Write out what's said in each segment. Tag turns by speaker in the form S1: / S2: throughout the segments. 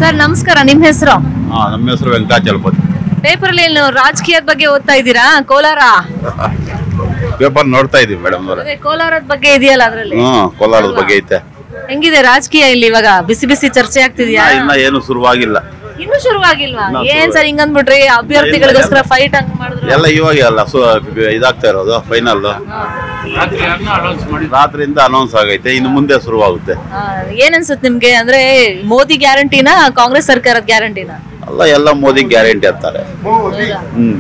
S1: Sir ನಮಸ್ಕಾರ ನಿಮ್ ಹೆಸರು
S2: ಹಾ ನಮ್ಮ ಹೆಸರು ವೆಂಕಟಾಚಲಪತಿ
S1: ಪೇಪರ್ ಅಲ್ಲಿ ಏನು ರಾಜಕೀಯದ ಬಗ್ಗೆ ಓದ್ತಾ ಇದ್ದೀರಾ ಕೋಲಾರ
S2: ಪೇಪರ್ ನೋಡ್ತಾ ಇದೀವಿ ಮೇಡಮ್ ಅವರೇ
S1: ಅದೇ ಕೋಲಾರದ ಬಗ್ಗೆ ಇದೆಯಲ್ಲ ಅದ್ರಲ್ಲಿ
S2: ಹ್ಮ್ ಕೋಲಾರದ ಬಗ್ಗೆ ಐತೆ
S1: ಹೆಂಗಿದೆ ರಾಜಕೀಯ ಇಲ್ಲಿ ಇವಾಗ ಬಿಸಿ ಬಿಸಿ ಚರ್ಚೆ ಆಗ್ತಿದ್ಯಾ
S2: ಇನ್ನ ಏನು ಶುರುವಾಗಿಲ್ಲ
S1: ಇನ್ನು ಶುರುವಾಗಿಲ್ವಾ
S2: ಇನ್ನ
S1: ಏನ್ ಸರ್ ಹಿಂಗಂದ್ಬಿಟ್ರಿ ಅಭ್ಯರ್ಥಿಗಳಿಗೋಸ್ಕರ ಫೈಟ್ ಹಂಗ್ ಮಾಡಿದ್ರು
S2: ಎಲ್ಲ ಇವಾಗ ಅಲ್ಲ ಸು ಇದಾಗ್ತಾ ಇರೋದು ಫೈನಲ್ ರಾತ್ರಿಯಿಂದ ಅನೌನ್ಸ್ ಆಗೈತೆ ಇನ್ನು ಮುಂದೆ ಶುರುವಾಗುತ್ತೆ
S1: ಆ, ಏನ್ ಅನ್ಸುತ್ತೆ ನಿಮ್ಗೆ ಅಂದ್ರೆ ಮೋದಿ ಗ್ಯಾರಂಟಿನ ಕಾಂಗ್ರೆಸ್ ಸರ್ಕಾರದ ಗ್ಯಾರಂಟಿನ
S2: ಅಲ್ಲ ಎಲ್ಲ ಮೋದಿ ಗ್ಯಾರಂಟಿ ಅಂತಾರೆ ಹ್ಮ್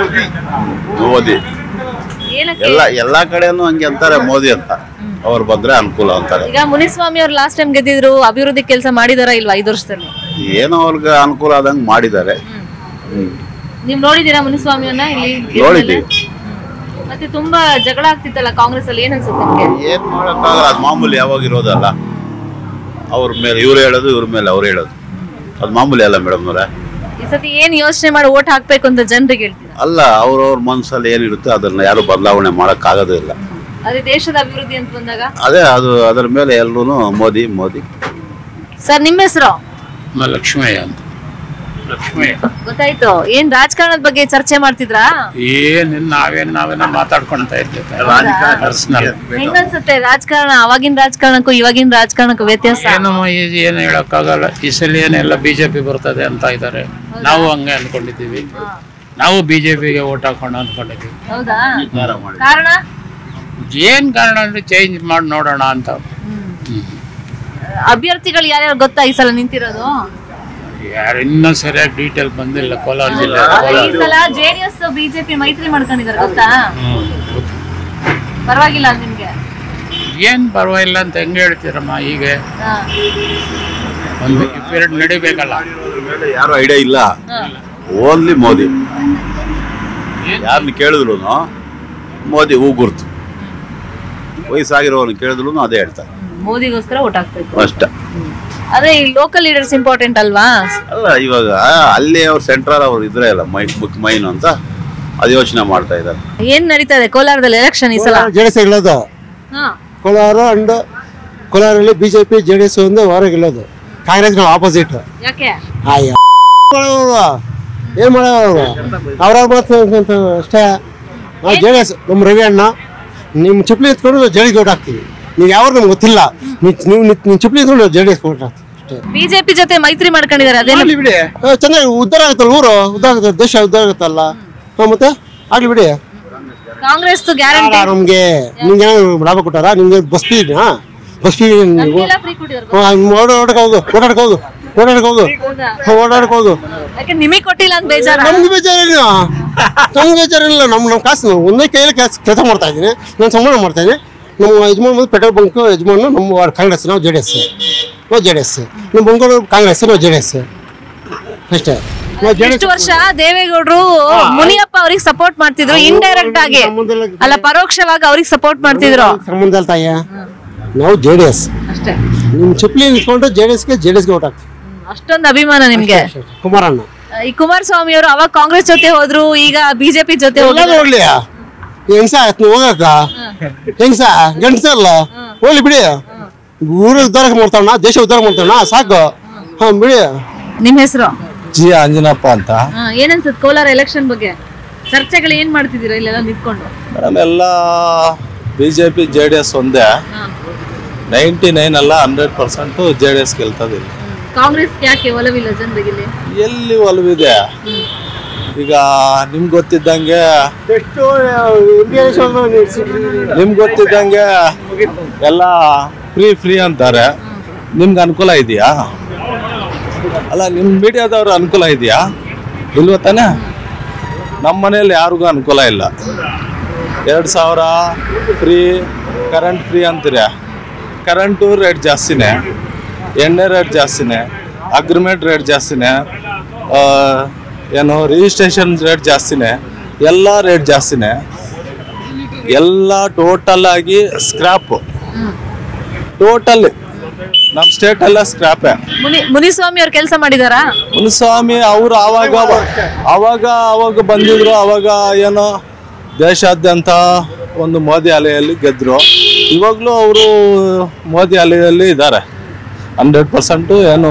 S2: ಮೋದಿ
S1: ಏನಕ್ಕೆ
S2: ಎಲ್ಲ ಎಲ್ಲಾ ಕಡೆನೂ ಹಂಗೆ ಅಂತಾರೆ ಮೋದಿ ಅಂತ ಅವ್ರು ಬಂದ್ರೆ ಅನುಕೂಲ ಅಂತಾರೆ
S1: ಈಗ ಮುನಿಸ್ವಾಮಿ ಅವ್ರು ಲಾಸ್ಟ್ ಟೈಮ್ ಗೆದ್ದಿದ್ರು ಅಭಿವೃದ್ಧಿ ಕೆಲಸ ಮಾಡಿದಾರ ಇಲ್ವಾ ಐದು ವರ್ಷದಲ್ಲಿ
S2: ಏನೋ ಅವ್ರಿಗೆ ಅನುಕೂಲ ಆದಂಗೆ ಮಾಡಿದ್ದಾರೆ ಹ್ಮ್
S1: ನೀವ್ ನೋಡಿದೀರಾ ಮುನಿಸ್ವಾಮಿಯನ್ನ ಇಲ್ಲಿ
S2: ನೋಡಿದ್ದೀವಿ
S1: ಮತ್ತೆ ತುಂಬಾ ಜಗಳ ಆಗ್ತಿತ್ತಲ್ಲ ಕಾಂಗ್ರೆಸ್ ಅಲ್ಲಿ ಏನ್ ಅನ್ಸುತ್ತೆ ನಿಮ್ಗೆ
S2: ಏನ್ ಮಾಡೋಕ್ಕಾಗಲ್ಲ ಅದು ಮಾಮೂಲಿ ಯಾವಾಗ ಇರೋದಲ್ಲ ಅವ್ರ ಮೇಲೆ ಇವ್ರು ಹೇಳೋದು ಇವ್ರ ಮೇಲೆ ಅವ್ರು ಹೇಳೋದು ಅದು ಮಾಮೂಲಿ ಅಲ್ಲ ಮೇಡಮ್ ಅವರೇ
S1: ಈ ಸತಿ ಏನ್ ಯೋಚನೆ ಮಾಡಿ ಓಟ್ ಹಾಕ್ಬೇಕು ಅಂತ ಜನರಿಗೆ ಹೇಳ್ತೀರಾ
S2: ಅಲ್ಲ ಅವ್ರವ್ರ ಮನಸ್ಸಲ್ಲಿ ಏನಿರುತ್ತೆ ಅದನ್ನ ಯಾರು ಬದಲಾವಣೆ ಮಾಡೋಕ್ಕಾಗೋದೇ ಇಲ್ಲ
S1: ಅದೇ ದೇಶದ ಅಭಿವೃದ್ಧಿ ಅಂತ ಬಂದಾಗ
S2: ಅದೇ ಅದು ಅದರ ಮೇಲೆ ಎಲ್ಲರೂ ಮೋದಿ ಮೋದಿ
S1: ಸರ್ ನಿಮ್ಮ ಹೆಸರು
S3: ಲಕ್ಷ್ಮಯ್ಯ ಅಂತ ಲಕ್ಷ್ಮಯ್ಯ
S1: ಗೊತ್ತಾಯ್ತು ಏನ್ ರಾಜಕಾರಣದ ಬಗ್ಗೆ ಚರ್ಚೆ ಮಾಡ್ತಿದ್ರಾ
S3: ಏನ್ ನಾವೇನ್ ನಾವೇನ ಮಾತಾಡ್ಕೊಂತ ಇದ್ದೇವೆ ಪರ್ಸನಲ್
S1: ಹೆಂಗ್ ಅನ್ಸುತ್ತೆ ರಾಜಕಾರಣ ಅವಾಗಿನ ರಾಜಕಾರಣಕ್ಕೂ ಇವಾಗಿನ ರಾಜಕಾರಣಕ್ಕೂ ವ್ಯತ್ಯಾಸ
S3: ಏನು ಈ- ಏನು ಹೇಳಕ್ಕಾಗಲ್ಲ ಈ ಸಲ ಏನೆಲ್ಲ ಬಿಜೆಪಿ ಬರ್ತದೆ ಅಂತ ಇದ್ದಾರೆ ನಾವು ಹಂಗೆ ಅನ್ಕೊಂಡಿದ್ದೀವಿ ನಾವು ಬಿಜೆಪಿಗೆ ಓಟ್ ಹಾಕೋಣ ಅನ್ಕೊಂಡಿದ್ದೀವಿ
S1: ಹೌದಾ ಕಾರಣ
S3: ಏನ್ ಕಾರಣ ಅಂದ್ರೆ ಚೇಂಜ್ ಮಾಡಿ ನೋಡೋಣ ಅಂತ
S1: ಅಭ್ಯರ್ಥಿಗಳು ಯಾರ್ಯಾರು ಗೊತ್ತಾ ಈ ಸಲ ನಿಂತಿರೋದು
S3: ಯಾರು ಇನ್ನೂ ಸರಿಯಾಗಿ ಡೀಟೇಲ್ ಬಂದಿಲ್ಲ ಕೋಲಾರ ಜಿಲ್ಲೆ
S1: ಈ
S3: ಕೋಲಾರ
S1: ಸಲ ಜೆಡಿಎಸ್ ಬಿಜೆಪಿ ಮೈತ್ರಿ ಮಾಡ್ಕೊಂಡಿದ್ದಾರೆ ಗೊತ್ತಾ
S3: ಹ್ಮ್. ಗೊತ್ತು.
S1: ಪರವಾಗಿಲ್ಲ ನಿಮ್ಗೆ
S3: ಏನ್ ಪರವಾಗಿಲ್ಲ ಅಂತ ಹೆಂಗ್ ಹೇಳ್ತೀರಮ್ಮ ಈಗ
S1: ಹಾ.
S3: ಒಂದು ಪೀರಿಯಡ್ ನಡಿಬೇಕಲ್ಲ
S2: ಅದ್ರ ಮೇಲೆ ಯಾರು ಐಡಿಯಾ ಇಲ್ಲ
S1: ಹಾ.
S2: ಓನ್ಲಿ ಮೋದಿ ಯಾರನ್ನ ಕೇಳಿದ್ರು ಮೋದಿ ಹೂ ಗುರ್ತು ವಯಸ್ಸಾಗಿರೋರ್ನ ಕೇಳಿದ್ರು ಅದೇ ಹೇಳ್ತಾರೆ
S1: ಮೋದಿಗೋಸ್ಕರ ಓಟ್ ಹಾಕ್ಬೇಕು
S2: ಅಷ್ಟ
S1: ಅದೇ ಈ ಲೋಕಲ್ ಲೀಡರ್ಸ್ ಇಂಪಾರ್ಟೆಂಟ್ ಅಲ್ವಾ
S2: ಅಲ್ಲ ಇವಾಗ ಅಲ್ಲಿ ಅವ್ರು ಸೆಂಟ್ರಲ್ ಅವ್ರು ಇದ್ರೆ ಅಲ್ಲ ಮೈ ಮುಖ್ಯ ಮೈನ್ ಅಂತ ಅದು ಯೋಚನೆ ಮಾಡ್ತಾ ಇದ್ದಾರೆ
S1: ಏನ್ ನಡೀತಾ ಇದೆ ಕೋಲಾರದಲ್ಲಿ ಎಲೆಕ್ಷನ್ ಈ ಸಲ
S4: ಜೆ ಡಿ ಎಸ್ ಗೆಲ್ಲೋದು
S1: ಹಾ.
S4: ಕೋಲಾರ ಅಂಡ್ ಕೋಲಾರಲ್ಲಿ B J P J D S ಒಂದು ಹೊರ ಗೆಲ್ಲೋದು ಕಾಂಗ್ರೆಸ್ ಆಪೋಸಿಟ್
S1: ಯಾಕೆ
S4: ಅಯ್ಯ ಏನು ಮಾಡೋರು ಅವ್ರವ್ರ ಮಾತು ಅಂತ ಅಷ್ಟೇ ನಾವು ಜೆ ಡಿ ಎಸ್ ನಮ್ಮ ರವಿ ಅಣ್ಣ ನಿಮ್ಮ ಚಪ್ಪಲಿ ಎತ್ಕೊಂಡು ಜೆ ಡಿ ಓಟ್ ಹಾಕ್ತೀವಿ ನೀವು ಯಾವಾಗ ನಮ್ಗೆ ಗೊತ್ತಿಲ್ಲ ನೀವು ನೀವು ನಿಮ್ಮ ಚಪ್ಪಲಿ ಎತ್ಕೊಂಡು ಜೆ ಡಿ ಎಸ್ ಓಟ್ ಹಾಕ್ತೀವಿ ಅಷ್ಟೇ
S1: ಬಿಜೆಪಿ ಜೊತೆ ಮೈತ್ರಿ ಮಾಡ್ಕೊಂಡಿದ್ದಾರೆ ಅದೇನು
S4: ಆಗ್ಲಿ ಬಿಡಿ ಆ, ಚೆನ್ನಾಗಿ ಉದ್ಧಾರ ಆಗುತ್ತಲ್ಲ ಊರು ಉದ್ಧಾರ ಆಗುತ್ತೆ ದೇಶ ಉದ್ಧಾರ ಆಗುತ್ತಲ್ಲ ಹಾಂ ಮತ್ತೆ ಆಗ್ಲಿ ಬಿಡಿ
S1: ಕಾಂಗ್ರೆಸ್ ಗ್ಯಾರಂಟಿ
S4: ನಮಗೆ ನಿಮ್ಗೆ ಏನಾದ್ರು ಲಾಭ ಕೊಟ್ಟಾರ ನಿಮ್ಗೆ ಬಸ್ ಫೀ ಇದೆಯಾ ಬಸ್ ಫೀ ನೀವು
S1: ಫ್ರೀ ಕೊಟ್ಟಿದ್ದಾರೆ
S4: ಓಡಾಡಕ್ ಹೋಗು ಓಡಾಡಕ್ ಹೋಗು ಓಡಾಡಕ್ ಹೋಗು
S1: ಹೌದಾ?
S4: ಹ, ಓಡಾಡಕ್ ಹೋಗು
S1: ಯಾಕೆ ನಿಮಗೆ ಕೊಟ್ಟಿಲ್ಲ ಅಂತ ಬೇಜಾರ
S4: ನಮ್ಗೆ ಬೇಜಾರಿಲ್ಲ ನಮ್ಗೆ ಬೇಜಾರಿಲ್ಲ ನಮ್ಮ ನಮ್ಮ ಕಾಸು ನಾವು ಒಂದೇ ಕೈಯಲ್ಲಿ ಕೆಲಸ ಕೆಲಸ ಮಾಡ್ತಾ ಇದ್ದೀನಿ ನಾನು ಸಂಬಳ ಮಾಡ್ತಾ ಇದ್ದೀನಿ ನಮ್ಮ ಯಜಮಾನ್ ಬಂದು ಪೆಟ್ರೋಲ್ ಬಂಕ್ ಯಜಮಾನು ನಮ್ಮ ವಾರ್ಡ್ ಕಾಂಗ್ರೆಸ್ ನಾವು ಜೆ ಡಿ ಎಸ್ ನಾವು ಜೆ ಡಿ ಎಸ್ ನಮ್ಮ ಬಂಗೋರು ಕಾಂಗ್ರೆಸ್ ನಾವು ಜೆ ಡಿ ಎಸ್ ಅಷ್ಟೇ ನಾವು ಜೆ ಡಿ
S1: ಎಷ್ಟು ವರ್ಷ ದೇವೇಗೌಡರು ಮುನಿಯಪ್ಪ ಅವ್ರಿಗೆ ಸಪೋರ್ಟ್ ಮಾಡ್ತಿದ್ರು ಇಂಡೈರೆಕ್ಟ್ ಆಗಿ ಅಲ್ಲ ಪರೋಕ್ಷವಾಗಿ ಅವ್ರಿಗೆ ಸಪೋರ್ಟ್ ಮಾಡ್ತಿದ್ರು
S4: ಸಂಬಂಧ ಅಲ್ಲ ತಾಯ ನಾವು ಜೆ ಡಿ ಎಸ್
S1: ಅಷ್ಟೇ
S4: ನಿಮ್ಮ ಚಪ್ಪಲಿ ನಿಂತ್ಕೊಂಡು ಜೆ ಡಿ ಎಸ್ಗೆ ಜೆ ಡಿ ಎಸ್ಗೆ ಓಟ್ ಹಾಕ್ತೀವಿ
S1: ಅಷ್ಟೊಂದು ಅಭಿಮಾನ ನಿಮ್ಗೆ
S4: ಕುಮಾರಣ್ಣ
S1: ಈ ಕುಮಾರಸ್ವಾಮಿ ಅವರು ಅವಾಗ ಕಾಂಗ್ರೆಸ್ ಜೊತೆ ಹೋದ್ರು ಈಗ ಬಿಜೆಪಿ ಜೊತೆ
S4: ಎಲ್ಲ
S1: ಹೋದ್ರು
S4: ಹೋಗ್ಲಿ ಹೆಂಗ್ಸ ಆಯ್ತು ಹೋಗಕ್ಕ ಹೆಂಗ್ಸ ಗಂಡಸಲ್ಲ ಹೋಗ್ಲಿ ಬಿಡಿ ಊರ ಉದ್ಧಾರ ಮಾಡ್ತಾವಣ್ಣ ದೇಶ ಉದ್ಧಾರ ಮಾಡ್ತಾವಣ್ಣ ಸಾಕು ಹಾ ಬಿಡಿ
S1: ನಿಮ್ ಹೆಸರು
S5: ಜಿ ಅಂಜನಪ್ಪ ಅಂತ
S1: ಏನನ್ಸುತ್ತೆ ಕೋಲಾರ ಎಲೆಕ್ಷನ್ ಬಗ್ಗೆ ಚರ್ಚೆಗಳು ಏನ್ ಮಾಡ್ತಿದ್ದೀರಾ ಇಲ್ಲೆಲ್ಲ ನಿಂತ್ಕೊಂಡು
S5: ಮೇಡಮ್ ಎಲ್ಲ B J P J D S ಒಂದೇ ನೈಂಟಿ ನೈನ್ ಅಲ್ಲ hundred percent J D S ಗೆಲ್ತದೆ ಇಲ್ಲಿ
S1: ಕಾಂಗ್ರೆಸ್ ಯಾಕೆ ಒಲವಿಲ್ಲ ಜನರಿಗೆ ಇಲ್ಲಿ
S5: ಎಲ್ಲಿ ಒಲವಿದೆ ಈಗ ನಿಮ್ಗೆ ಗೊತ್ತಿದ್ದಂಗೆ
S4: ಎಷ್ಟು
S5: ನಿಮ್ಗೆ ಗೊತ್ತಿದ್ದಂಗೆ ಎಲ್ಲ ಫ್ರೀ ಫ್ರೀ ಅಂತಾರೆ ನಿಮ್ಗೆ ಅನುಕೂಲ ಇದೆಯಾ ಅಲ್ಲ ನಿಮ್ಮ ಮೀಡಿಯಾದವ್ರ ಅನುಕೂಲ ಇದೆಯಾ ಇಲ್ವ ತಾನೆ ನಮ್ಮ ಮನೇಲಿ ಯಾರಿಗೂ ಅನುಕೂಲ ಇಲ್ಲ ಎರಡು ಸಾವಿರ ಫ್ರೀ ಕರೆಂಟ್ ಫ್ರೀ ಅಂತೀರ ಕರೆಂಟು ರೇಟ್ ಜಾಸ್ತಿನೇ ಎಣ್ಣೆ ರೇಟ್ ಜಾಸ್ತಿನೇ ಅಗ್ರಿಮೆಂಟ್ ರೇಟ್ ಜಾಸ್ತಿನೇ ಆ, ಏನು ರಿಜಿಸ್ಟ್ರೇಷನ್ ರೇಟ್ ಜಾಸ್ತಿನೇ ಎಲ್ಲ ರೇಟ್ ಜಾಸ್ತಿನೇ ಎಲ್ಲ ಟೋಟಲ್ ಆಗಿ ಸ್ಕ್ರಾಪ್ ಟೋಟಲ್ ನಮ್ಮ ಸ್ಟೇಟ್ ಎಲ್ಲ ಸ್ಕ್ರಾಪೇ
S1: ಮುನಿ ಮುನಿಸ್ವಾಮಿ ಅವ್ರು ಕೆಲಸ ಮಾಡಿದಾರಾ
S5: ಮುನಿಸ್ವಾಮಿ ಅವರು ಆವಾಗ ಅವಾಗ ಅವಾಗ ಬಂದಿದ್ರು ಅವಾಗ ಏನೋ ದೇಶಾದ್ಯಂತ ಒಂದು ಮೋದಿ ಅಲೆಯಲ್ಲಿ ಗೆದ್ರು ಇವಾಗಲೂ ಅವರು ಮೋದಿ ಅಲೆಯಲ್ಲಿ ಇದ್ದಾರೆ ಹಂಡ್ರೆಡ್ ಪರ್ಸೆಂಟು ಏನು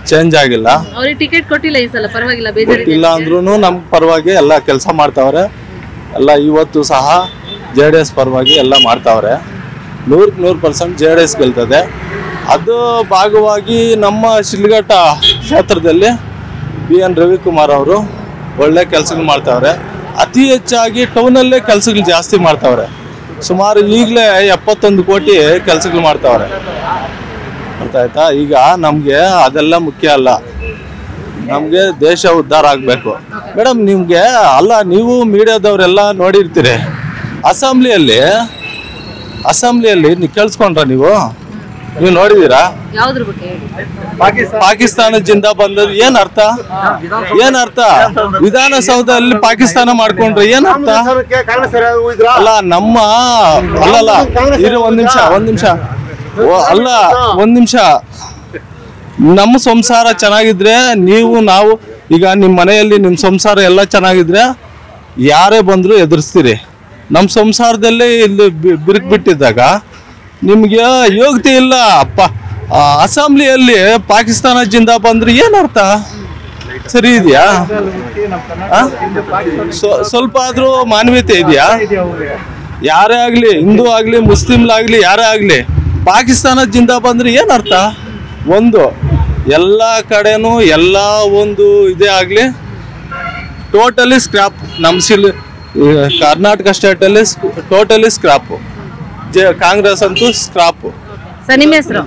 S5: ಚೇಂಜ್ ಆಗಿಲ್ಲ
S1: ಅವ್ರಿಗೆ ಟಿಕೆಟ್ ಕೊಟ್ಟಿಲ್ಲ ಈ ಸಲ ಪರವಾಗಿಲ್ಲ
S5: ಇಲ್ಲ ಅಂದ್ರೂ ನಮ್ಮ ಪರವಾಗಿ ಎಲ್ಲ ಕೆಲಸ ಮಾಡ್ತಾವ್ರೆ ಎಲ್ಲ ಇವತ್ತು ಸಹ ಜೆ ಡಿ ಎಸ್ ಪರವಾಗಿ ಎಲ್ಲ ಮಾಡ್ತಾವ್ರೆ ನೂರಕ್ಕೆ ನೂರು ಪರ್ಸೆಂಟ್ ಜೆ ಡಿ ಎಸ್ ಗೆಲ್ತದೆ ಅದು ಭಾಗವಾಗಿ ನಮ್ಮ ಶಿಲ್ಘಟ್ಟ ಕ್ಷೇತ್ರದಲ್ಲಿ ಬಿ ಎನ್ ರವಿಕುಮಾರ್ ಅವರು ಒಳ್ಳೆ ಕೆಲಸಗಳು ಮಾಡ್ತಾವ್ರೆ ಅತಿ ಹೆಚ್ಚಾಗಿ ಟೌನಲ್ಲೇ ಕೆಲಸಗಳು ಜಾಸ್ತಿ ಮಾಡ್ತಾವ್ರೆ ಸುಮಾರು ಈಗಲೇ ಎಪ್ಪತ್ತೊಂದು ಕೋಟಿ ಕೆಲಸಗಳು ಮಾಡ್ತಾವ್ರೆ ಅರ್ಥ ಆಯ್ತಾ ಈಗ ನಮಗೆ ಅದೆಲ್ಲ ಮುಖ್ಯ ಅಲ್ಲ ನಮಗೆ ದೇಶ ಉದ್ಧಾರ ಆಗಬೇಕು ಮೇಡಮ್ ನಿಮಗೆ ಅಲ್ಲ ನೀವು ಮೀಡಿಯಾದವರೆಲ್ಲ ನೋಡಿರ್ತೀರಿ ಅಸೆಂಬ್ಲಿಯಲ್ಲಿ ಅಸೆಂಬ್ಲಿಯಲ್ಲಿ ನೀವು ಕೇಳಿಸ್ಕೊಂಡ್ರ ನೀವು ನೀವು ನೋಡಿದೀರಾ
S1: ಯಾವ್ದ್ರ ಬಗ್ಗೆ ಹೇಳಿ
S5: ಪಾಕಿಸ್ತಾನ ಜಿಂದ ಬಂದದ್ದು ಏನ್ ಅರ್ಥ ಏನ್ ಅರ್ಥ ವಿಧಾನಸೌಧದಲ್ಲಿ ಪಾಕಿಸ್ತಾನ ಮಾಡ್ಕೊಂಡ್ರೆ ಏನ್ ಅರ್ಥ ಅಲ್ಲ ನಮ್ಮ ಅಲ್ಲಲ್ಲ ಇರು ಒಂದ್ ನಿಮಿಷ ಒಂದ್ ನಿಮಿಷ ಓ, ಅಲ್ಲ ಒಂದ್ ನಿಮಿಷ ನಮ್ಮ ಸಂಸಾರ ಚೆನ್ನಾಗಿದ್ರೆ ನೀವು ನಾವು ಈಗ ನಿಮ್ಮ ಮನೆಯಲ್ಲಿ ನಿಮ್ಮ ಸಂಸಾರ ಎಲ್ಲ ಚೆನ್ನಾಗಿದ್ರೆ ಯಾರೇ ಬಂದ್ರು ಎದುರಿಸ್ತೀರಿ ನಮ್ಮ ಸಂಸಾರದಲ್ಲೇ ಇಲ್ಲಿ ಬಿ- ಬಿರುಕು ಬಿಟ್ಟಿದ್ದಾಗ ನಿಮ್ಗೆ ಯೋಗ್ಯತೆ ಇಲ್ಲ ಅಪ್ಪ ಆ, ಅಸೆಂಬ್ಲಿಯಲ್ಲಿ ಪಾಕಿಸ್ತಾನ ಜಿಂದ ಬಂದ್ರೆ ಏನ್ ಅರ್ಥ ಸರಿ ಇದೆಯಾ ಆ? ಸ್ವ- ಸ್ವಲ್ಪ ಆದ್ರೂ ಮಾನವೀಯತೆ ಇದೆಯಾ ಯಾರೇ ಆಗ್ಲಿ ಹಿಂದೂ ಆಗ್ಲಿ ಮುಸ್ಲಿಮ್ಲಾಗ್ಲಿ ಯಾರೇ ಆಗ್ಲಿ ಪಾಕಿಸ್ತಾನ ಜಿಂದ ಬಂದ್ರೆ ಏನ್ ಅರ್ಥ ಒಂದು ಎಲ್ಲ ಕಡೆನೂ ಎಲ್ಲ ಒಂದು ಇದೇ ಆಗ್ಲಿ ಟೋಟಲಿ ಸ್ಕ್ರಾಪ್ ನಮ್ಮ ಶಿಲ್ ಈ ಕರ್ನಾಟಕ ಸ್ಟೇಟಲ್ಲಿ ಟೋಟಲಿ ಸ್ಕ್ರಾಪು ಜೆ ಕಾಂಗ್ರೆಸ್ ಅಂತೂ ಸ್ಕ್ರಾಪು
S1: ಸರ್ ನಿಮ್ಮ ಹೆಸರು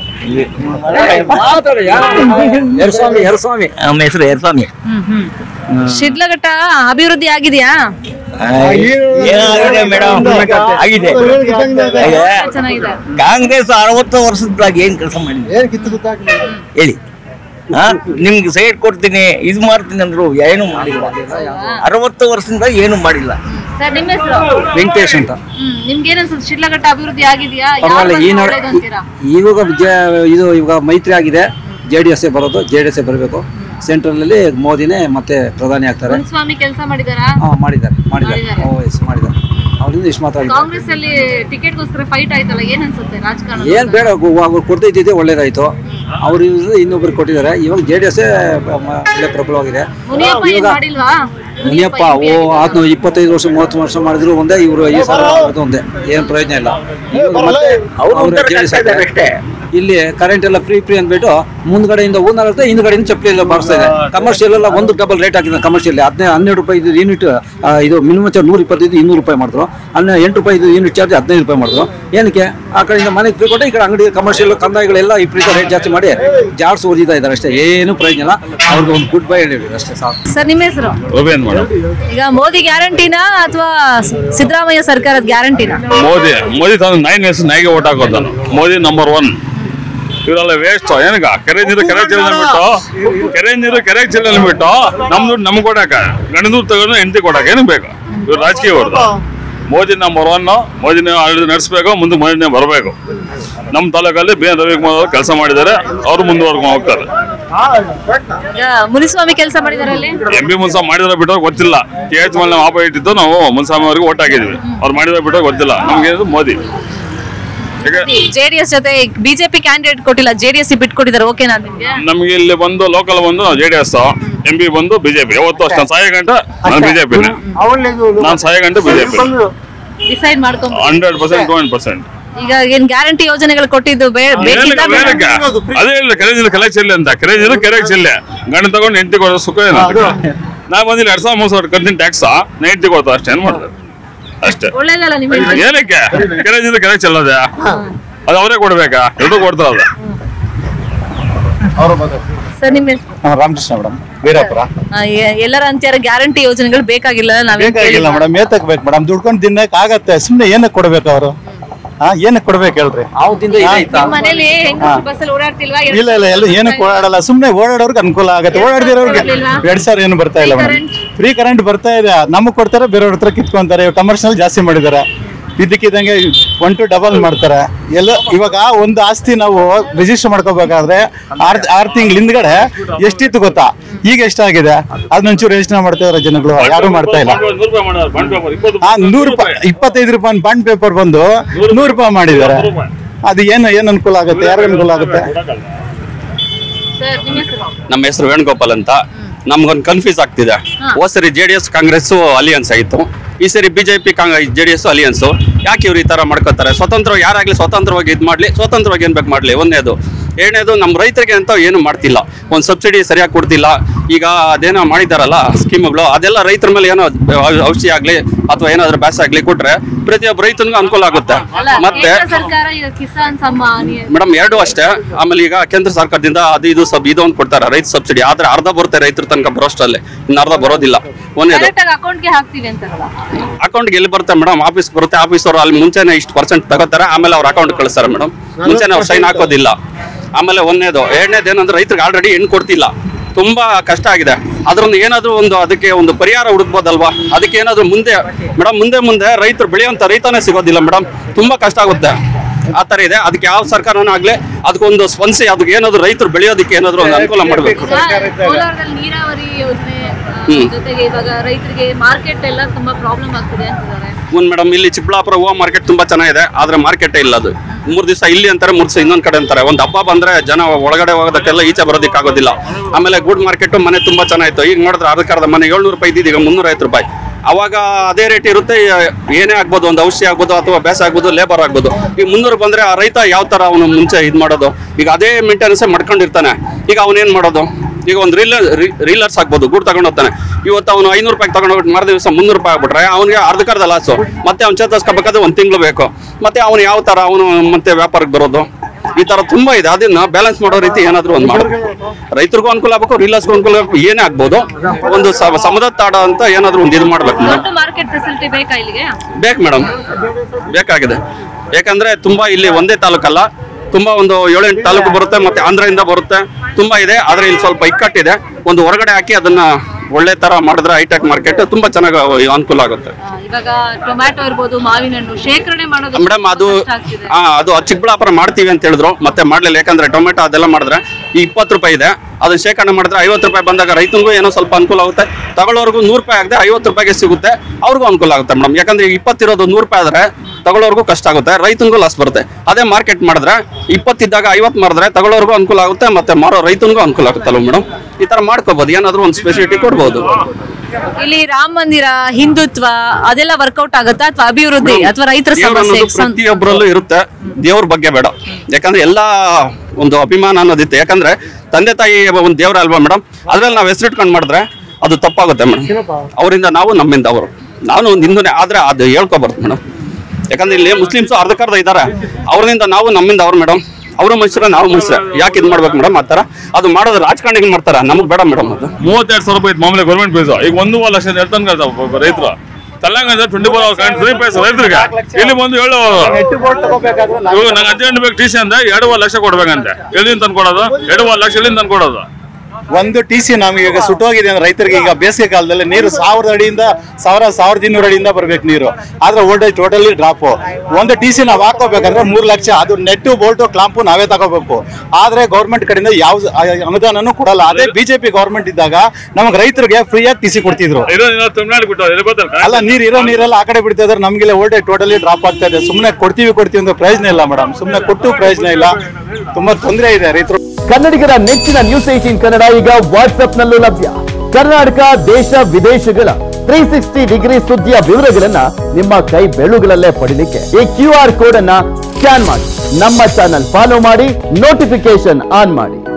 S6: ಎರಸ್ವಾಮಿ ಎರಸ್ವಾಮಿ ನಮ್ಮ ಹೆಸರು ಎರಸ್ವಾಮಿ
S1: ಶಿಡ್ಲಘಟ್ಟ ಅಭಿವೃದ್ಧಿ ಆಗಿದೆಯಾ
S6: ಏನಾಗಿದೆ ಮೇಡಮ್ ಆಗಿದೆ
S1: ಚೆನ್ನಾಗಿದೆ
S6: ಕಾಂಗ್ರೆಸ್ ಅರವತ್ತು ವರ್ಷದಾಗ ಏನ್ ಕೆಲಸ ಮಾಡಿದೆ ಹೇಳಿ ಹಾ ನಿಮ್ಗೆ ಸೈಡ್ ಕೊಡ್ತೀನಿ ಇದು ಮಾಡ್ತೀನಿ ಅಂದ್ರು ಏನು ಮಾಡಿಲ್ಲ ಅರವತ್ತು ವರ್ಷದಿಂದ ಏನು ಮಾಡಿಲ್ಲ
S1: ಸರ್ ನಿಮ್ಮ ಹೆಸರು
S7: ವೆಂಕಟೇಶ್ ಅಂತ
S1: ಹ್ಮ್ ನಿಮ್ಗೆ ಏನ್ ಅನ್ಸುತ್ತೆ ಶಿಡ್ಲಘಟ್ಟ ಅಭಿವೃದ್ಧಿ ಆಗಿದೆಯಾ ಯಾರ್
S7: ಪರವಾಗಿಲ್ಲ ಈ
S1: ಬಂದ್ರೆ
S7: ನಡ
S1: ಒಳ್ಳೇದು ಅಂತೀರಾ
S7: ಇವಾಗ ಜೆ- ಇದು ಇವಾಗ ಮೈತ್ರಿ ಆಗಿದೆ ಜೆ ಡಿ ಎಸ್ ಬರೋದು ಜೆ ಡಿ ಎಸ್ ಬರಬೇಕು ಸೆಂಟ್ರಲ್ ಅಲ್ಲಿ ಮೋದಿನೇ ಮತ್ತೆ ಪ್ರಧಾನಿ ಆಗ್ತಾರೆ
S1: ಮುನಿಸ್ವಾಮಿ ಕೆಲಸ ಮಾಡಿದಾರಾ
S7: ಹಾ ಮಾಡಿದ್ದಾರೆ ಮಾಡಿದ್ದಾರೆ
S1: ಮಾಡಿದ್ದಾರೆ.
S7: ಓ ಎಸ್ ಮಾಡಿದ್ದಾರೆ ಅವರಿಂದ ಇಷ್ಟು ಮಾತ್ರ ಆಗಿದೆ
S1: ಕಾಂಗ್ರೆಸ್ ಅಲ್ಲಿ ಟಿಕೆಟ್ಗೋಸ್ಕರ ಫೈಟ್ ಆಯ್ತಲ್ಲ ಏನ್ ಅನ್ಸುತ್ತೆ ರಾಜಕಾರಣ
S7: ಏನ್ ಬೇಡ ಅವ್ರು ಕೊಡ್ತಾ ಇದ್ದಿದ್ದೆ ಒಳ್ಳೇದಾಯ್ತು ಅವ್ರು ಇನ್ನೊಬ್ರು ಕೊಟ್ಟಿದ್ದಾರೆ ಇವಾಗ ಜೆ ಡಿ ಎಸ್ ಒಳ್ಳೆ ಪ್ರಬಲವಾಗಿದೆ
S1: ಮುನಿಯಪ್ಪ ಏನ್
S7: ಇವಾಗ
S1: ಮಾಡಿಲ್ವಾ
S7: ಮುನಿಯಪ್ಪ ಓ ಆತ್ನ ಇಪ್ಪತ್ತೈದು ವರ್ಷ ಮೂವತ್ತು ವರ್ಷ ಮಾಡಿದ್ರು ಒಂದೇ ಇವರು ಈ ಸಲ ಮಾಡೋದು ಒಂದೇ ಏನ್ ಪ್ರಯೋಜನ ಇಲ್ಲ ಇವಾಗ ಮತ್ತೆ ಅವ್ರು JDS ಹಾಕ್ತಾರೆ.
S6: ಅಷ್ಟೇ
S7: ಇಲ್ಲಿ ಕರೆಂಟ್ ಎಲ್ಲ ಫ್ರೀ ಫ್ರೀ ಅಂದ್ಬಿಟ್ಟು ಮುಂದ್ಗಡೆಯಿಂದ ಊನಾಗುತ್ತೆ ಹಿಂದ್ಗಡೆಯಿಂದ ಚಪ್ಪಲಿ ಎಲ್ಲ ಬಾರಿಸ್ತಾ ಇದೆ ಕಮರ್ಷಿಯಲ್ ಎಲ್ಲ ಒಂದು ಡಬಲ್ ರೇಟ್ ಹಾಕಿದ ಕಮರ್ಷಿಯಲ್ ಹದಿನೈದು ಹನ್ನೆರಡು ರೂಪಾಯಿ ಇದು ಯೂನಿಟ್ ಇದು ಮಿನಿಮಮ್ ಚಾರ್ಜ್ ನೂರ ಇಪ್ಪತ್ತೈದು ಇನ್ನೂರು ರೂಪಾಯಿ ಮಾಡಿದ್ರು ಹನ್ನೆ ಎಂಟು ರೂಪಾಯಿ ಇದು ಯೂನಿಟ್ ಚಾರ್ಜ್ ಹದಿನೈದು ರೂಪಾಯಿ ಮಾಡಿದ್ರು ಏನಕ್ಕೆ ಆ ಕಡೆಯಿಂದ ಮನೆಗೆ ಫ್ರೀ ಕೊಟ್ಟು ಈ ಕಡೆ ಅಂಗಡಿ ಕಮರ್ಷಿಯಲ್ ಕಂದಾಯಗಳೆಲ್ಲ ವಿಪರೀತ ರೇಟ್ ಜಾಸ್ತಿ ಮಾಡಿ ಜಾಡ್ಸ್ ಓದಿತಾ ಇದ್ದಾರೆ ಅಷ್ಟೇ ಏನು ಪ್ರಯೋಜನ ಇಲ್ಲ ಅವ್ರಿಗೆ ಒಂದು ಗುಡ್ ಬೈ ಹೇಳಿ ಅಷ್ಟೇ ಸಾಕು
S1: ಸರ್ ನಿಮ್ಮ ಹೆಸರು
S2: ರವೇನ್ ಮೇಡಮ್
S1: ಈಗ ಮೋದಿ ಗ್ಯಾರಂಟಿನಾ ಅಥವಾ ಸಿದ್ದರಾಮಯ್ಯ ಸರ್ಕಾರದ ಗ್ಯಾರಂಟಿನಾ
S8: ಮೋದಿ ಮೋದಿ ತಂದು ನೈನ್ ಇಯರ್ಸ್ ನಾಯಿಗೆ ಓಟ್ ಹಾಕೋದು ನಾನು ಮೋದಿ ನಂಬರ್ ಒನ್ ಇವರೆಲ್ಲ ವೇಸ್ಟ್ ಏನಗ ಕೆರೆ ನೀರು ಕೆರೆ ಚೆಲ್ಲ ಬಿಟ್ಟು ಕೆರೆ ನೀರು ಕೆರೆ ಚೆಲ್ಲ ಬಿಟ್ಟು ನಮ್ ದುಡ್ಡು ನಮ್ಗೆ ಕೊಡಾಕ ಗಂಡನ ತಗೊಂಡು ಹೆಂಡತಿ ಕೊಡಾಕ ಏನು ಬೇಕು ಇವ್ರು ರಾಜಕೀಯ ಅವ್ರದ್ದು ಮೋದಿ ನಂಬರ್ ಒನ್ ಮೋದಿನ ಆಡಳಿತ ನಡೆಸಬೇಕು ಮುಂದೆ ಮೋದಿನೇ ಬರಬೇಕು ನಮ್ಮ ತಾಲೂಕಲ್ಲಿ ಬಿ ಎನ್ ರವಿಕುಮಾರ್ ಅವರು ಕೆಲಸ ಮಾಡಿದ್ದಾರೆ ಅವರು ಮುಂದುವರ್ಕೊಂಡು ಹೋಗ್ತಾರೆ
S1: ಈಗ ಮುನಿಸ್ವಾಮಿ ಕೆಲಸ ಮಾಡಿದಾರೆ ಅಲ್ಲಿ
S8: ಎಂ ಪಿ ಮುನ್ಸಾ ಮಾಡಿದ್ರೆ ಬಿಟ್ಟರೆ ಗೊತ್ತಿಲ್ಲ ಕೆ ಎಚ್ ಮೇಲೆ ನಾವು ಆಪ ಇಟ್ಟಿದ್ದು ನಾವು ಮುನ್ಸಾಮಿ ಅವರಿಗೆ ಓಟ್ ಹಾಕಿದ್ವಿ ಅವ್ರು ಮಾಡಿದ್ರೆ ಬಿಟ್ಟರೆ ಗೊತ್ತಿಲ್ಲ ನಮ್ಗೆ ಇದು ಮೋದಿ ಈಗ
S1: ಜೆಡಿಎಸ್ ಜೊತೆ ಬಿಜೆಪಿ ಕ್ಯಾಂಡಿಡೇಟ್ ಕೊಟ್ಟಿಲ್ಲ ಜೆಡಿಎಸ್ ಬಿಟ್ಕೊಟ್ಟಿದ್ದಾರೆ ಓಕೆನಾ ನಿಮ್ಗೆ
S8: ನಮ್ಗೆ ಇಲ್ಲಿ ಬಂದು ಲೋಕಲ್ ಬಂದು J D S M P ಬಂದು ಬಿಜೆಪಿ ಯಾವತ್ತು ಅಷ್ಟೇ ಸಾಯ ಗಂಟ ನಾನು ಬಿಜೆಪಿನೇ ನಾನು ಸಾಯ ಗಂಟೆ ಬಿಜೆಪಿ
S1: ಡಿಸೈಡ್ ಮಾಡ್ಕೊಂಡ್
S8: ಹಂಡ್ರೆಡ್ ಪರ್ಸೆಂಟ್ ಟು ಪರ್ಸೆಂಟ್
S1: ಈಗ ಏನ್ ಗ್ಯಾರಂಟಿ ಯೋಜನೆಗಳು ಕೊಟ್ಟಿದ್ದು ಬೇ- ಬೇಕಿತ್ತ ಬೇಡ?
S8: ಅದೇ ಇಲ್ಲ ಕೆರೆ ನೀರು ಕೆರೆ ಚೆಲ್ಲಿ ಅಂತ ಕೆರೆ ನೀರು ಕೆರೆ ಚೆಲ್ಲಿ ಗಂಡ ತಗೊಂಡು ಹೆಂಡತಿ ಕೊಡೋ ಸುಖ ಏನು ನಾ ಬಂದಿಲ್ಲ ಎರಡ್ ಸಾವಿರ ಮೂರು ಸಾವಿರ ಕಂತಿನ ಟ್ಯಾಕ್ಸ್ ನಾ ಹೆಂಡತಿ ಕೊಡ್ತಾ ಅಷ್ಟೇ ಏನ್ ಮಾಡ್ತಾರೆ ಅಷ್ಟೇ
S1: ಒಳ್ಳೇದಲ್ಲ ನಿಮಗೆ
S8: ಏನಕ್ಕೆ ಕೆರೆ ನೀರು ಕೆರೆ ಚೆಲ್ಲೋದೆ ಅದು ಅವರೇ ಕೊಡ್ಬೇಕಾ ಎರಡು ಕೊಡ್ತಾರಲ್ಲ
S1: ಸರ್ ನಿಮ್ಮ ಹೆಸ್ರು?
S9: ರಾಮಕೃಷ್ಣ ಮೇಡಮ್ ವೀರಾಪುರ
S1: ಆ, ಎ- ಎಲ್ಲರ ಅಂತ್ಯಾರ ಗ್ಯಾರಂಟಿ ಯೋಜನೆಗಳು ಬೇಕಾಗಿಲ್ಲ ನಾವೇನ್
S9: ಬೇಕಾಗಿಲ್ಲ
S1: ಕೇಳಿಲ್ಲ.
S9: ಮೇಡಮ್ ಏತಕ್ ಬೇಕು ಮೇಡಮ್ ದುಡ್ಕೊಂಡು ತಿನ್ನಕ್ ಆಗತ್ತೆ ಸುಮ್ನೆ ಏನಕ್ಕೆ ಕೊಡ್ಬೇಕು ಅವರು ಹಾ ಏನಕ್ಕೆ ಕೊಡ್ಬೇಕು ಹೇಳ್ರಿ
S7: ಅವತ್ತಿಂದ ಇದೆ ಆಯ್ತಾ
S1: ನಿಮ್ ಮನೇಲಿ ಹೆಂಗ್ ಬಸ್ಸಲ್ಲಿ ಓಡಾಡ್ತಿಲ್ವಾ ಎರಡ್
S9: ಇಲ್ಲ ಇಲ್ಲ ಎಲ್ಲ ಏನಕ್ಕೆ ಓಡಾಡಲ್ಲ ಸುಮ್ನೆ ಓಡಾಡೋರ್ಗೆ ಅನುಕೂಲ ಆಗತ್ತೆ ಓಡಾಡ್ದಿರೋರ್ಗೆ
S1: ಕೊಡ್ಲಿಲ್ವಾ?
S9: ಎರಡ್ ಸಾವಿರ ಏನು ಬರ್ತಾ ಇಲ್ಲ ಮೇಡಮ್ ಫ್ರೀ ಕರೆಂಟ್ ಬರ್ತಾ ಇದೆ ನಮಗೆ ಕೊಡ್ತಾರೆ ಬೇರೆಯವ್ರ ಹತ್ರ ಕಿತ್ಕೊಂತಾರೆ ಕಮರ್ಷಿಯಲ್ ಜಾಸ್ತಿ ಮಾಡಿದ್ದಾರೆ ಇದಕ್ಕಿದಂಗೆ ಒನ್ ಟು ಡಬಲ್ ಮಾಡ್ತಾರೆ ಎಲ್ಲ ಇವಾಗ ಒಂದು ಆಸ್ತಿ ನಾವು ರಿಜಿಸ್ಟರ್ ಮಾಡ್ಕೋಬೇಕಾದ್ರೆ ಆರ್ ಆರು ತಿಂಗಳ ಹಿಂದ್ಗಡೆ ಎಷ್ಟಿತ್ತು ಗೊತ್ತಾ ಈಗ ಎಷ್ಟಾಗಿದೆ ಅದನ್ನೊಂಚೂರು ರಿಜಿಸ್ಟರ್ ಮಾಡ್ತಾ ಇದಾರೆ ಜನಗಳು ಯಾರು ಮಾಡ್ತಾ ಇಲ್ಲ
S8: ನೂರು ರೂಪಾಯಿ ಮಾಡೋದು ಬಾಂಡ್ ಪೇಪರ್ ಇಪ್ಪತ್ತು
S9: ಆ ನೂರು ರೂಪಾಯಿ ಇಪ್ಪತ್ತೈದು ರೂಪಾಯಿ ಬಾಂಡ್ ಪೇಪರ್ ಬಂದು ನೂರು ರೂಪಾಯಿ ಮಾಡಿದ್ದಾರೆ ಅದು ಏನು ಏನು ಅನುಕೂಲ ಆಗುತ್ತೆ ಯಾರು ಅನುಕೂಲ ಆಗುತ್ತೆ
S1: ಸರ್ ನಿಮ್ಮ ಹೆಸರು
S10: ನಮ್ಮ ಹೆಸರು ವೇಣುಗೋಪಾಲ್ ಅಂತ ನಮ್ಗೊಂದು ಕನ್ಫ್ಯೂಸ್ ಆಗ್ತಿದೆ ಹೋದ ಸರಿ J D S Congress alliance ಆಯಿತು ಈ ಸರಿ BJP J D S alliance ಯಾಕೆ ಇವ್ರು ಈ ತರ ಮಾಡ್ಕೋತಾರೆ ಸ್ವತಂತ್ರ ಯಾರಾಗ್ಲಿ ಸ್ವತಂತ್ರವಾಗಿ ಇದು ಮಾಡ್ಲಿ ಸ್ವತಂತ್ರವಾಗಿ ಏನ್ ಬೇಕು ಮಾಡ್ಲಿ ಒಂದನೇದು ಎರಡನೇದು ನಮ್ಮ ರೈತರಿಗೆ ಅಂತ ಏನು ಮಾಡ್ತಿಲ್ಲ ಒಂದು ಸಬ್ಸಿಡಿ ಸರಿಯಾಗಿ ಕೊಡ್ತಿಲ್ಲ ಈಗ ಅದೇನೋ ಮಾಡಿದಾರಲ್ಲ ಸ್ಕೀಮ್ಗಳು ಅದೆಲ್ಲ ರೈತರ ಮೇಲೆ ಏನೋ ಔಷಧಿ ಆಗ್ಲಿ ಅಥವಾ ಏನಾದ್ರೂ ಬ್ಯಾಸ ಆಗ್ಲಿ ಕೊಟ್ರೆ ಪ್ರತಿಯೊಬ್ಬ ರೈತನಿಗೂ ಅನುಕೂಲ ಆಗುತ್ತೆ
S1: ಅಲ್ಲ
S10: ಮತ್ತೆ
S1: ಕೇಂದ್ರ ಸರ್ಕಾರ ಈಗ ಕಿಸಾನ್ ಸಮ್ಮಾನ್
S10: ಮೇಡಮ್ ಎರಡು ಅಷ್ಟೇ ಆಮೇಲೆ ಈಗ ಕೇಂದ್ರ ಸರ್ಕಾರದಿಂದ ಅದು ಇದು ಸಬ್ ಇದು ಒಂದು ಕೊಡ್ತಾರೆ ರೈತ ಸಬ್ಸಿಡಿ ಆದ್ರೆ ಅರ್ಧ ಬರುತ್ತೆ ರೈತರ ತನಕ ಬರೋಷ್ಟಲ್ಲೇ ಇನ್ನು ಅರ್ಧ ಬರೋದಿಲ್ಲ ಒಂದೇದು
S1: ಡೈರೆಕ್ಟ್ ಆಗಿ ಅಕೌಂಟ್ಗೆ ಹಾಕ್ತೀವಿ ಅಂತಾರಲ್ಲ
S10: ಅಕೌಂಟ್ಗೆ ಎಲ್ಲಿ ಬರುತ್ತೆ ಮೇಡಮ್ ಆಫೀಸ್ ಬರುತ್ತೆ ಆಫೀಸ್ ಅವರು ಅಲ್ಲಿ ಮುಂಚೆನೆ ಇಷ್ಟು ಪರ್ಸೆಂಟ್ ತಗೋತಾರೆ ಆಮೇಲೆ ಅವ್ರ ಅಕೌಂಟ್ ಕಳಿಸ್ತಾರೆ ಮೇಡಮ್ ಮುಂಚೆನೆ ಅವ್ರು ಸೈನ್ ಹಾಕೋದಿಲ್ಲ ಆಮೇಲೆ ಒಂದನೇದು ಎರಡನೇದು ಏನಂದ್ರೆ ರೈತರಿಗೆ ಆಲ್ರೆಡಿ ಹೆಣ್ಣು ಕೊಡ್ತಿಲ್ಲ ತುಂಬಾ ಕಷ್ಟ ಆಗಿದೆ ಅದ್ರೊಂದು ಏನಾದ್ರೂ ಒಂದು ಅದಕ್ಕೆ ಒಂದು ಪರಿಹಾರ ಹುಡುಕ್ಬೋದಲ್ವಾ ಅದಕ್ಕೆ ಏನಾದ್ರೂ ಮುಂದೆ ಮೇಡಮ್ ಮುಂದೆ ಮುಂದೆ ರೈತರು ಬೆಳೆಯುವಂತ ರೈತನೇ ಸಿಗೋದಿಲ್ಲ ಮೇಡಮ್ ತುಂಬಾ ಕಷ್ಟ ಆಗುತ್ತೆ ಆ ತರ ಇದೆ ಅದಕ್ಕೆ ಯಾವ ಸರ್ಕಾರನೂ ಆಗ್ಲಿ ಅದಕ್ಕೊಂದು ಸ್ಪಂದಿಸಿ ಅದಕ್ಕೆ ಏನಾದ್ರು ರೈತರು ಬೆಳೆಯೋದಕ್ಕೆ ಏನಾದ್ರು ಒಂದು ಅನುಕೂಲ ಮಾಡಬೇಕು
S1: ಕೋಲಾರದಲ್ಲಿ ನೀರಾವರಿ ಯೋಜನೆ ಆ,
S10: ಹ್ಮ್.
S1: ಜೊತೆಗೆ ಇವಾಗ ರೈತರಿಗೆ ಮಾರ್ಕೆಟ್ ಎಲ್ಲ ತುಂಬಾ ಪ್ರಾಬ್ಲಮ್ ಆಗ್ತಿದೆ ಅಂತಿದ್ದಾರೆ
S10: ಒಂದು ಮೇಡಮ್ ಇಲ್ಲಿ ಚಿಕ್ಕಬಳ್ಳಾಪುರ ಹೂವು ಮಾರ್ಕೆಟ್ ತುಂಬಾ ಚೆನ್ನಾಗಿದೆ ಆದ್ರೆ ಮಾರ್ಕೆಟೇ ಇಲ್ಲ ಅದು ಮೂರ್ ದಿವಸ ಇಲ್ಲಿ ಅಂತಾರೆ ಮೂರ್ ದಿವಸ ಇನ್ನೊಂದ್ ಕಡೆ ಅಂತಾರೆ ಒಂದು ಹಬ್ಬ ಬಂದ್ರೆ ಜನ ಒಳಗಡೆ ಹೋಗೋದಕ್ಕೆಲ್ಲ ಈಚೆ ಬರೋದಕ್ಕೆ ಆಗೋದಿಲ್ಲ ಆಮೇಲೆ ಗುಡ್ ಮಾರ್ಕೆಟ್ ಮನೆ ತುಂಬಾ ಚೆನ್ನಾಗಿತ್ತು ಈಗ ನೋಡಿದ್ರೆ ಅದಕ್ಕರ್ಧ ಮನೆ ಏಳ್ನೂರು ರೂಪಾಯಿ ಇದ್ದಿದ್ದು ಈಗ ಮುನ್ನೂರ ಐವತ್ತು ರೂಪಾಯಿ ಅವಾಗ ಅದೇ ರೇಟ್ ಇರುತ್ತೆ ಏನೇ ಆಗ್ಬೋದು ಒಂದು ಔಷಧಿ ಆಗ್ಬೋದು ಅಥವಾ ಬೇಸ ಆಗ್ಬೋದು ಲೇಬರ್ ಆಗ್ಬೋದು ಈಗ ಮುನ್ನೂರು ಬಂದ್ರೆ ಆ ರೈತ ಯಾವ ತರ ಅವನು ಮುಂಚೆ ಇದು ಮಾಡೋದು ಈಗ ಅದೇ ಮೇಂಟೆನೆನ್ಸ್ ಮಾಡ್ಕೊಂಡಿರ್ತಾನೆ ಈಗ ಅವನೇನ್ ಮಾಡೋದು ಈಗ ಒಂದು ರೀಲರ್ ರೀಲರ್ಸ್ ಆಗ್ಬೋದು ಗೂಡ್ ತಗೊಂಡು ಹೋಗ್ತಾನೆ ಇವತ್ತು ಅವನು ಐನೂರು ರೂಪಾಯಿ ತಗೊಂಡೋಗ್ಬಿಟ್ಟು ಮರು ದಿವಸ ಮುನ್ನೂರು ರೂಪಾಯಿ ಆಗ್ಬಿಟ್ರೆ ಅವನಿಗೆ ಅರ್ಧಕ್ಕರ್ಧ ಲಾಸು ಮತ್ತೆ ಅವ್ನು ಚೇತರಿಸ್ಕೋಬೇಕಾದ್ರೆ ಒಂದು ತಿಂಗಳು ಬೇಕು ಮತ್ತೆ ಅವನು ಯಾವ ತರ ಅವನು ಮತ್ತೆ ವ್ಯಾಪಾರಕ್ಕೆ ಬರೋದು ಈ ತರ ತುಂಬಾ ಇದೆ ಅದನ್ನ ಬ್ಯಾಲೆನ್ಸ್ ಮಾಡೋ ರೀತಿ ಏನಾದ್ರು ಒಂದು ಮಾಡಬೇಕು ರೈತರಿಗೂ ಅನುಕೂಲ ಆಗಬೇಕು ರೀಲರ್ಸ್ಗೂ ಅನುಕೂಲ ಆಗಬೇಕು ಏನೇ ಆಗ್ಬೋದು ಒಂದು ಸ- ಸಮದ ತಾಡ ಅಂತ ಏನಾದ್ರು ಒಂದು ಇದು ಮಾಡ್ಬೇಕು ಮೇಡಮ್
S1: ದೊಡ್ಡ ಮಾರ್ಕೆಟ್ ಫೆಸಿಲಿಟಿ ಬೇಕಾ ಇಲ್ಲಿಗೆ
S10: ಬೇಕು ಮೇಡಮ್ ಬೇಕಾಗಿದೆ ಯಾಕಂದ್ರೆ ತುಂಬಾ ಇಲ್ಲಿ ಒಂದೇ ತಾಲೂಕಲ್ಲ ತುಂಬಾ ಒಂದು ಏಳೆಂಟು ತಾಲೂಕು ಬರುತ್ತೆ ಮತ್ತೆ ಆಂಧ್ರದಿಂದ ಬರುತ್ತೆ ತುಂಬಾ ಇದೆ ಆದ್ರೆ ಇಲ್ಲಿ ಸ್ವಲ್ಪ ಇಕ್ಕಟ್ಟಿದೆ ಒಂದು ಹೊರಗಡೆ ಹಾಕಿ ಅದನ್ನ ಒಳ್ಳೆ ತರ ಮಾಡಿದ್ರೆ ಹೈಟೆಕ್ ಮಾರ್ಕೆಟ್ ತುಂಬಾ ಚೆನ್ನಾಗಿ ಅನುಕೂಲ ಆಗುತ್ತೆ
S1: ಆ, ಇವಾಗ ಟೊಮ್ಯಾಟೊ ಇರ್ಬೋದು ಮಾವಿನ ಹಣ್ಣು ಶೇಖರಣೆ ಮಾಡೋದು
S10: ಮೇಡಮ್ ಅದು
S1: ಕಷ್ಟ ಆಗ್ತಿದೆ.
S10: ಹಾ ಅದು ಚಿಕ್ಕಬಳ್ಳಾಪುರ ಮಾಡ್ತೀವಿ ಅಂತ ಹೇಳಿದ್ರು ಮತ್ತೆ ಮಾಡ್ಲಿಲ್ಲ ಯಾಕಂದ್ರೆ ಟೊಮೆಟೊ ಅದೆಲ್ಲ ಮಾಡಿದ್ರೆ ಈ ಇಪ್ಪತ್ತು ರೂಪಾಯಿ ಇದೆ ಅದನ್ನ ಶೇಖರಣೆ ಮಾಡಿದ್ರೆ ಐವತ್ತು ರೂಪಾಯಿ ಬಂದಾಗ ರೈತನಿಗೂ ಏನೋ ಸ್ವಲ್ಪ ಅನುಕೂಲ ಆಗುತ್ತೆ ತಗೊಳ್ಳೋರ್ಗು ನೂರು ರೂಪಾಯಿ ಆಗದೆ ಐವತ್ತು ರೂಪಾಯಿಗೆ ಸಿಗುತ್ತೆ ಅವ್ರಿಗೂ ಅನುಕೂಲ ಆಗುತ್ತೆ ಮೇಡಮ್ ಯಾಕಂದ್ರೆ ಈಗ ಇಪ್ಪತ್ತಿರೋದು ನೂರು ರೂಪಾಯಿ ಆದ್ರೆ ತಗೊಳ್ಳೋರ್ಗೂ ಕಷ್ಟ ಆಗುತ್ತೆ ರೈತನಿಗೂ ಲಾಸ್ ಬರುತ್ತೆ ಅದೇ ಮಾರ್ಕೆಟ್ ಮಾಡಿದ್ರೆ ಇಪ್ಪತ್ತಿದ್ದಾಗ ಐವತ್ತು ಮಾಡಿದ್ರೆ ತಗೊಳ್ಳೋರ್ಗೂ ಅನುಕೂಲ ಆಗುತ್ತೆ ಮತ್ತೆ ಮಾರೋ ರೈತನಿಗೂ ಅನುಕೂಲ ಆಗುತ್ತಲ್ವ ಮೇಡಮ್ ಈ ತರ ಮಾಡ್ಕೋಬಹುದು ಏನಾದ್ರೂ ಒಂದು ಸ್ಪೆಸಿಲಿಟಿ ಕೊಡ್ಬೋದು
S1: ಇಲ್ಲಿ ರಾಮ ಮಂದಿರ ಹಿಂದುತ್ವ ಅದೆಲ್ಲ ವರ್ಕೌಟ್ ಆಗುತ್ತಾ ಅಥವಾ ಅಭಿವೃದ್ಧಿ ಅಥವಾ ರೈತರ
S10: ದೇವ್ರು
S1: ಸಮಸ್ಯೆ
S10: ಅನ್ನೋದು ಪ್ರತಿಯೊಬ್ಬರಲ್ಲೂ ಇರುತ್ತೆ ದೇವ್ರ ಬಗ್ಗೆ ಬೇಡ ಯಾಕಂದ್ರೆ ಎಲ್ಲಾ ಒಂದು ಅಭಿಮಾನ ಅನ್ನೋದಿತ್ತು ಯಾಕಂದ್ರೆ ತಂದೆ ತಾಯಿ ಒಂದು ದೇವ್ರ ಅಲ್ವಾ ಮೇಡಮ್ ಅದ್ರಲ್ಲಿ ನಾವು ಹೆಸರಿಟ್ಕೊಂಡು ಮಾಡಿದ್ರೆ ಅದು ತಪ್ಪಾಗುತ್ತೆ ಮೇಡಮ್ ಅವರಿಂದ ನಾವು ನಮ್ಮಿಂದ ಅವರು ನಾನು ಒಂದು ಹಿಂದೂನೇ ಆದ್ರೆ ಅದು ಹೇಳ್ಕೊಬಾರ್ದು ಮೇಡಮ್ ಯಾಕಂದ್ರೆ ಇಲ್ಲಿ ಮುಸ್ಲಿಮ್ಸ್ ಅರ್ಧಕ್ಕರ್ಧ ಇದ್ದಾರೆ ಅವರಿಂದ ನಾವು ನಮ್ಮಿಂದ ಅವ್ರು ಮೇಡಮ್ ಅವರು ಮನುಷ್ಯರ ನಾವು ಮನುಷ್ಯರ ಯಾಕೆ ಇದು ಮಾಡ್ಬೇಕು ಮೇಡಮ್ ಆ ಥರ ಅದು ಮಾಡೋದು ರಾಜಕಾರಣಿಗಳು ಮಾಡ್ತಾರ ನಮಗೆ ಬೇಡ ಮೇಡಮ್ ಅದು
S8: ಮೂವತ್ತೆರಡು ಸಾವಿರ ರೂಪಾಯಿ ಮಾಮೂಲಿ ಗೌರ್ಮೆಂಟ್ ಫೀಸ್ ಈಗ ಒಂದೂವರೆ ಲಕ್ಷ ಹೇಳ್ತಾನೆ ರೈತರು Telangana twenty four hour current free ಪೈಸ್ ರೈತರಿಗೆ ಇಲ್ಲಿ ಬಂದು ಹೇಳು ಇವಾಗ ನಂಗೆ ಅರ್ಜೆಂಟ್ ಬೇಕು ಟಿ ಸಿ ಅಂದ್ರೆ ಎರಡೂವರೆ ಲಕ್ಷ ಕೊಡ್ಬೇಕಂತೆ ಎಲ್ಲಿಂದ ತಂದು ಕೊಡೋದು ಎರಡೂವರೆ ಲಕ್ಷ ಎಲ್ಲಿಂದ ತಂದು ಕೊಡೋದು
S9: ಒಂದು ಟಿ ಸಿ ನಮಗೆ ಈಗ ಸುಟ್ಟೋಗಿದೆ ಅಂದ್ರೆ ರೈತರಿಗೆ ಈಗ ಬೇಸಿಗೆ ಕಾಲದಲ್ಲಿ ನೀರು ಸಾವಿರದ ಅಡಿಯಿಂದ ಸಾವಿರ ಸಾವಿರದ ಇನ್ನೂರು ಅಡಿಯಿಂದ ಬರ್ಬೇಕು ನೀರು ಆದ್ರೆ ವೋಲ್ಟೇಜ್ ಟೋಟಲಿ ಡ್ರಾಪ್ ಒಂದು ಟಿ ಸಿ ನಾವು ಹಾಕೋಬೇಕಂದ್ರೆ ಮೂರು ಲಕ್ಷ ಅದು ನೆಟ್ಟು ಬೋಲ್ಟು ಕ್ಲಾಂಪು ನಾವೇ ತಗೋಬೇಕು ಆದ್ರೆ ಗೌರ್ಮೆಂಟ್ ಕಡೆಯಿಂದ ಯಾವ ಅನುದಾನನೂ ಕೊಡಲ್ಲ ಅದೇ ಬಿಜೆಪಿ ಗೌರ್ಮೆಂಟ್ ಇದ್ದಾಗ ನಮಗೆ ರೈತರಿಗೆ ಫ್ರೀಯಾಗಿ ಟಿ ಸಿ ಕೊಡ್ತಿದ್ರು
S8: ಇರೋ ತಮಿಳ್ನಾಡು ಬಿಟ್ಟು ಎಲ್ಲಿ ಬರ್ತಾರೆ
S9: ಅಲ್ಲ ನೀರ್ ಇರೋ ನೀರೆಲ್ಲ ಆ ಕಡೆ ಬಿಡ್ತಾ ಇದ್ರೆ ನಮ್ಗೆಲ್ಲ ವೋಲ್ಟೇಜ್ ಟೋಟಲಿ ಡ್ರಾಪ್ ಆಗ್ತಾ ಇದೆ ಸುಮ್ಮನೆ ಕೊಡ್ತೀವಿ ಕೊಡ್ತೀವಿ ಅಂತ ಪ್ರಯೋಜನ ಇಲ್ಲ ಮೇಡಮ್ ಸುಮ್ಮನೆ ಕೊಟ್ಟು ಪ್ರಯೋಜನ ಇಲ್ಲ ತುಂಬಾ ತೊಂದರೆ ಇದೆ ರೈತರು
S11: ಕನ್ನಡಿಗರ ನೆಚ್ಚಿನ ನ್ಯೂಸ್ ಏಟೀನ್ ಕನ್ನಡ ಈಗ ವಾಟ್ಸ್ಆಪ್ ನಲ್ಲೂ ಲಭ್ಯ ಕರ್ನಾಟಕ ದೇಶ ವಿದೇಶಗಳ ತ್ರೀ ಸಿಕ್ಸ್ಟಿ ಡಿಗ್ರಿ ಸುದ್ದಿಯ ವಿವರಗಳನ್ನ ನಿಮ್ಮ ಕೈ ಬೆಳುಗಳಲ್ಲೇ ಪಡಿಲಿಕ್ಕೆ ಈ ಕ್ಯೂ ಆರ್ ಕೋಡ್ ಅನ್ನ ಸ್ಕ್ಯಾನ್ ಮಾಡಿ ನಮ್ಮ ಚಾನಲ್ ಫಾಲೋ ಮಾಡಿ ನೋಟಿಫಿಕೇಶನ್ ಆನ್ ಮಾಡಿ